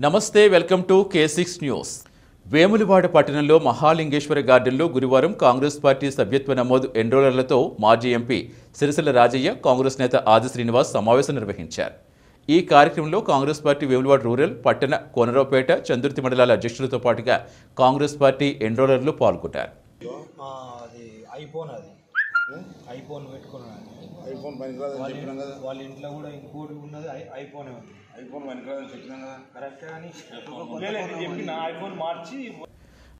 నమస్తే welcome to K six news Vemulawada పట్టణంలో మహాలింగేశ్వర గార్డెన్లో గురువారం కాంగ్రెస్ పార్టీ సభ్యత్వ నమోదు ఎన్రోలర్లతో మాజీ ఎంపీ సిరిసిల్ల రాజయ్య కాంగ్రెస్ నేత ఆది శ్రీనివాస్ సమావేశం నిర్వహించారు ఈ కార్యక్రమంలో కాంగ్రెస్ పార్టీ వేములవాడ రూరల్ పట్టణ కోనరావుపేట చందుర్తి మండలాల అధ్యక్షులతో పాటుగా కాంగ్రెస్ పార్టీ ఎన్రోలర్లు పాల్గొన్నారు ఆ, అది ఐఫోన్ అది ఐఫోన్ పెట్టుకున్నాను ఐఫోన్ పనికిరాదని వాళ్ళ చెప్పినాం కదా వాళ్ళ ఇంట్లో కూడా ఇంకోటి ఉన్నది ఐ- ఐఫోనే ఉంది ఐఫోన్ పనికిరాదని చెప్పినాం కదా కరెక్ట్ కానీ నేను చెప్పిన ఐఫోన్ మార్చి